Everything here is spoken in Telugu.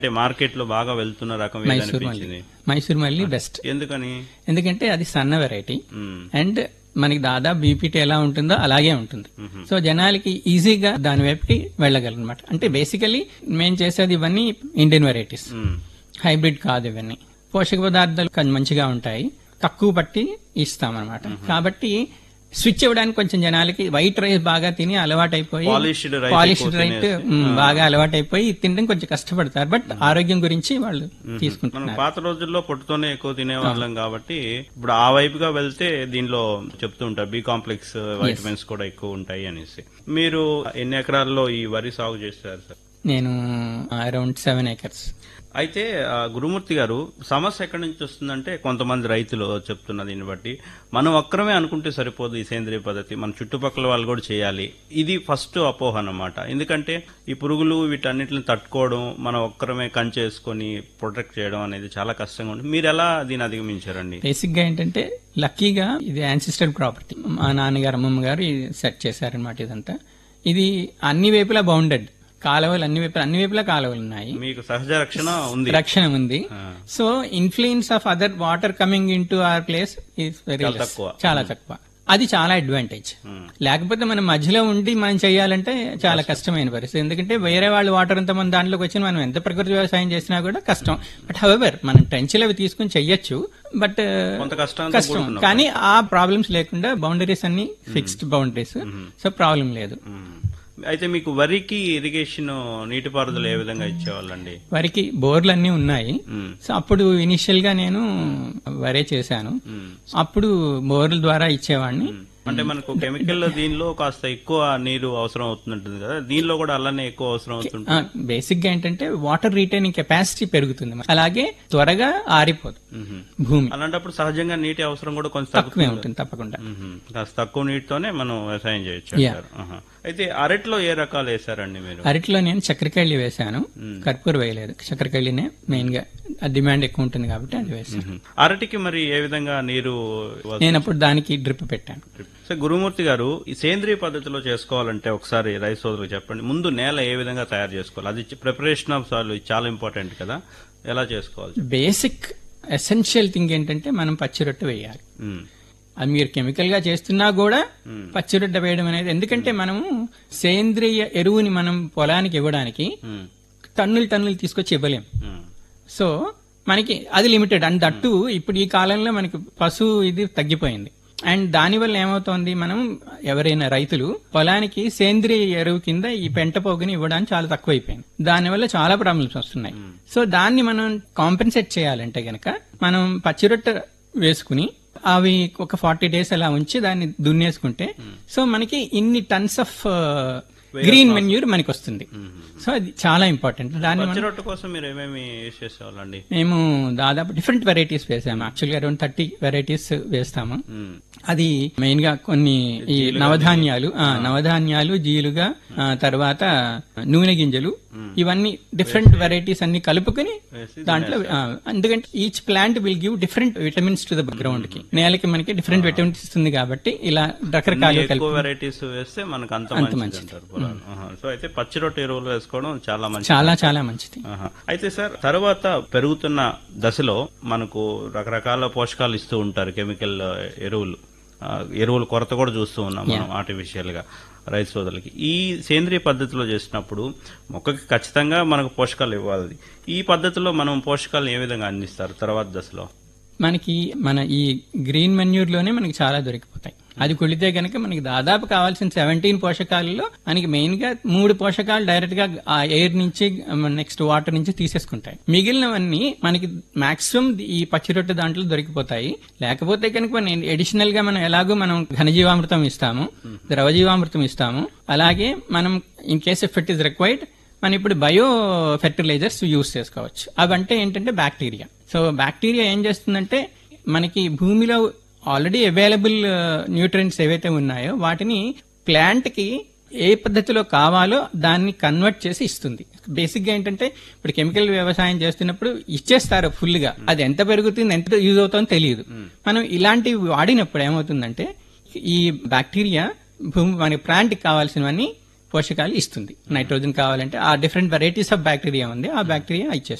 అంటే మార్కెట్ లో బాగా వెళ్తున్న రకం ఏది మైసూర్ మల్లి అనిపించింది మైసూర్ మల్లి బెస్ట్ ఎందుకని ఎందుకంటే అది సన్న వెరైటీ మ్మ్. అండ్ మనకి దాదాపు బీపీటీ ఎలా ఉంటుందో అలాగే ఉంటుంది సో జనాలకి ఈజీగా దాని వైపుకి వెళ్ళగలనమాట అంటే బేసికలీ మేము చేసేది ఇవన్నీ ఇండియన్ వెరైటీస్ మ్మ్. హైబ్రిడ్ కాదు ఇవన్నీ పోషక పదార్థాలు కొంచెం మంచిగా ఉంటాయి తక్కువ పట్టి ఇస్తామన్నమాట కాబట్టి స్విచ్ ఇవ్వడానికి కొంచెం జనాలకి వైట్ రైస్ బాగా తిని అలవాటైపోయి Polished rice పాలిష్డ్ ఎక్కువ రైట్ తినేసి. బాగా అలవాటైపోయి తినడం కొంచెం కష్టపడతారు బట్ ఆరోగ్యం గురించి వాళ్ళు మనం తీసుకుంటున్నారు పాత రోజుల్లో పొట్టుతోనే ఎక్కువ తినేవాళ్ళం కాబట్టి ఇప్పుడు ఆ వైపుగా వెళ్తే దీనిలో చెప్తూ ఉంటారు బి కాంప్లెక్స్ వైటమిన్స్ కూడా ఎక్కువ ఉంటాయి అనేసి మీరు ఎన్ని ఎకరాల్లో ఈ వరి సాగు చేస్తారు సార్ నేను అరౌండ్ సెవెన్ ఏకర్స్ అయితే ఆ, గురుమూర్తి గారు సమస్య ఎక్కడి నుంచి వస్తుందంటే కొంతమంది రైతులు చెప్తున్న దీన్ని బట్టి మనం ఒక్కరమే అనుకుంటే సరిపోదు ఈ సేంద్రియ పద్ధతి మన చుట్టుపక్కల వాళ్ళు కూడా చేయాలి ఇది ఫస్ట్ అపోహ అన్నమాట ఎందుకంటే ఈ పురుగులు వీటన్నిటిని తట్టుకోవడం మనం ఒక్కరమే కంచేసుకొని ప్రొటెక్ట్ చేయడం అనేది చాలా కష్టంగా ఉంటుంది మీరు ఎలా దీన్ని అధిగమించారండి బేసిక్ గా ఏంటంటే లక్కీగా ఇది యాన్సిస్టర్ ప్రాపర్టీ మా నాన్నగారు అమ్మమ్మ గారు ఇది సెట్ చేశారనమాట ఇదంతా ఇది అన్ని వైపులా బౌండెడ్ కాలువలు అన్ని వైపులా అన్ని వైపులా కాలువలు ఉన్నాయి మీకు సహజ రక్షణ ఉంది రక్షణ ఉంది ఆ. So influence of other water coming into our place is very చాలా తక్కువ. చాలా తక్కువ అది చాలా అడ్వాంటేజ్ మ్మ్. లేకపోతే మనం మధ్యలో ఉండి మనం చేయాలంటే చాలా కష్టమైన పరిస్థితి ఎందుకంటే వేరే వాళ్ళు వాటర్ అంతా మన దాంట్లోకి వచ్చి మనం ఎంత ప్రకృతి వ్యవసాయం చేసినా కూడా కష్టం బట్ హవెవర్ మనం ట్రెంచ్లు అవి తీసుకుని చెయ్యొచ్చు బట్ కొంత కష్టంతో కష్టం కూడుకున్న కానీ ఆ ప్రాబ్లమ్స్ లేకుండా బౌండరీస్ అన్ని ఫిక్స్డ్ బౌండరీస్ సో ప్రాబ్లం లేదు మ్మ్. అయితే మీకు వరికి ఇరిగేషన్ నీటిపారుదల ఏ విధంగా ఇచ్చేవాళ్ళండి వారికి బోర్లు అన్ని ఉన్నాయి మ్మ్. సో అప్పుడు ఇనిషియల్ గా నేను వరే చేశాను మ్మ్. అప్పుడు బోర్ల ద్వారా ఇచ్చేవాడిని అంటే మనకు కెమికల్ దీనిలో కాస్త ఎక్కువ నీరు అవసరం అవుతుంటుంది కదా దీనిలో కూడా అలానే ఎక్కువ అవసరం అవుతుంటుంది బేసిక్ గా ఏంటంటే వాటర్ రీటైనింగ్ కెపాసిటీ పెరుగుతుంది అలాగే త్వరగా ఆరిపోదు మ్మ్. భూమి అలాంటప్పుడు సహజంగా నీటి అవసరం కూడా కొంచెం తక్కువే తగ్గుతుంది ఉంటుంది తప్పకుండా మ్మ్. కాస్త తక్కువ నీటితోనే మనం వ్యవసాయం చేయొచ్చు Yeah. అంటారు. ఆహా. అయితే అరటిలో ఏ రకాలు వేసారండి మీరు అరటిలో నేను చక్కెరకేళి వేశాను కర్పూర వేయలేదు చక్కెరకేళినే మెయిన్ గా డిమాండ్ ఎక్కువ ఉంటుంది కాబట్టి అది వేశాను మ్మ్. అరటికి మరి ఏ విధంగా నీరు ఇవ్వాల్సి- నేను అప్పుడు దానికి డ్రిప్ పెట్టాను సో గురుమూర్తి గారు ఈ సేంద్రియ పద్ధతిలో చేసుకోవాలంటే ఒకసారి రైతు సోదరులకు చెప్పండి ముందు నేల ఏ విధంగా తయారు చేసుకోవాలి అది ప్రిపరేషన్ ఆఫ్ సాయిల్ చాలా ఇంపార్టెంట్ కదా ఎలా చేసుకోవాలి బేసిక్ ఎసెన్షియల్ థింగ్ ఏంటంటే మనం పచ్చి రొట్టె వేయాలి మ్మ్. అది మీరు కెమికల్ గా చేస్తున్నా కూడా పచ్చి రొట్టె వేయడం అనేది ఎందుకంటే మనము సేంద్రియ ఎరువుని మనం పొలానికి ఇవ్వడానికి మ్మ్. టన్నులు టన్నులు తీసుకొచ్చి ఇవ్వలేం మ్మ్. సో మనకి అది లిమిటెడ్ అండ్ దట్టు ఇప్పుడు ఈ కాలంలో మనకి పశువు ఇది తగ్గిపోయింది అండ్ దానివల్ల ఏమవుతోంది మనం ఎవరైనా రైతులు పొలానికి సేంద్రియ ఎరువు కింద ఈ పెంట పోగుని ఇవ్వడానికి చాలా తక్కువైపోయింది దానివల్ల చాలా ప్రాబ్లమ్స్ వస్తున్నాయి సో దాన్ని మనం కాంపెన్సేట్ చేయాలంటే గనక మనం పచ్చిరొట్టె వేసుకుని అవి ఒక ఫార్టీ డేస్ అలా ఉంచి దాన్ని దున్నేసుకుంటే సో మనకి ఇన్ని టన్స్ ఆఫ్ గ్రీన్ మెన్యూర్ మనకి వస్తుంది సో అది చాలా ఇంపార్టెంట్ దాన్ని మనం పచ్చి రొట్టె కోసం మీరు ఏమేమి యూజ్ చేసేవాళ్ళండి మేము దాదాపు డిఫరెంట్ వెరైటీస్ వేసాము యాక్చువల్గా అరౌండ్ థర్టీ వెరైటీస్ వేస్తాము మ్మ్. అది మెయిన్ గా కొన్ని ఈ నవధాన్యాలు ఆ, నవధాన్యాలు జీలుగా ఆ, తర్వాత నూనె గింజలు ఇవన్నీ డిఫరెంట్ వెరైటీస్ అన్ని కలుపుకొని వేసి దాంట్లో ఆ, ఎందుకంటే each plant will give different vitamins to the ground కి నేలకి మనకి డిఫరెంట్ విటమిన్స్ ఇస్తుంది కాబట్టి ఇలా రకరకాలు ఎక్కువ కలిపి వెరైటీస్ వేస్తే మనకు అంత మంచిది అంటారు పొలాలు. ఆహా. సో అయితే పచ్చి రొట్టె ఎరువులు వేసుకోవడం చాలా మంచిది చాలా చాలా మంచిది ఆహా. అయితే సార్ తర్వాత పెరుగుతున్న దశలో మనకు రకరకాల పోషకాలు ఇస్తూ ఉంటారు కెమికల్ ఎరువులు ఆ, ఎరువుల కొరత కూడా చూస్తూ ఉన్నాం మనం ఆర్టిఫిషియల్ గా రైతు సోదరులకి ఈ సేంద్రియ పద్ధతిలో చేసినప్పుడు మొక్కకి ఖచ్చితంగా మనకు పోషకాలు ఇవ్వాలి ఈ పద్ధతిలో మనం పోషకాలు ఏ విధంగా అందిస్తారు తర్వాత దశలో మనకి మన ఈ గ్రీన్ మెన్యూర్ లోనే మనకి చాలా దొరికిపోతాయి అది కుళితే గనక మనకి దాదాపు కావాల్సిన సెవెంటీన్ పోషకాలలో మనకి మెయిన్ గా మూడు పోషకాలు డైరెక్ట్ గా ఆ ఎయిర్ నుంచి నెక్స్ట్ వాటర్ నుంచి తీసేసుకుంటాయి మిగిలినవన్నీ మనకి మాక్సిమం ఈ పచ్చి రొట్టె దాంట్లో దొరికిపోతాయి లేకపోతే కనుక మనం ఎడిషనల్ గా మనం ఎలాగో మనం ఘనజీవామృతం ఇస్తాము ద్రవజీవామృతం ఇస్తాము అలాగే మనం in case if it is required మనం ఇప్పుడు బయో ఫెర్టిలైజర్స్ యూస్ చేసుకోవచ్చు అవంటే ఏంటంటే బ్యాక్టీరియా సో బ్యాక్టీరియా ఏం చేస్తుందంటే మనకి భూమిలో ఆల్రెడీ అవైలబుల్ న్యూట్రియంట్స్ ఏవైతే ఉన్నాయో వాటిని ప్లాంట్ కి ఏ పద్ధతిలో కావాలో దాన్ని కన్వర్ట్ చేసి ఇస్తుంది బేసిక్ గా ఏంటంటే ఇప్పుడు కెమికల్ వ్యవసాయం చేస్తున్నప్పుడు ఇచ్చేస్తారు ఫుల్ గా అది ఎంత పెరుగుతుంది ఎంత యూజ్ అవుతుందో తెలియదు మనం ఇలాంటివి వాడినప్పుడు ఏమవుతుందంటే ఈ బ్యాక్టీరియా భూమి మన ప్లాంట్ కి కావాల్సినవన్నీ పోషకాలు ఇస్తుంది నైట్రోజన్ కావాలంటే ఆ డిఫరెంట్ వెరైటీస్ ఆఫ్ బ్యాక్టీరియా ఉంది ఆ బ్యాక్టీరియా ఇచ్చేస్తుంది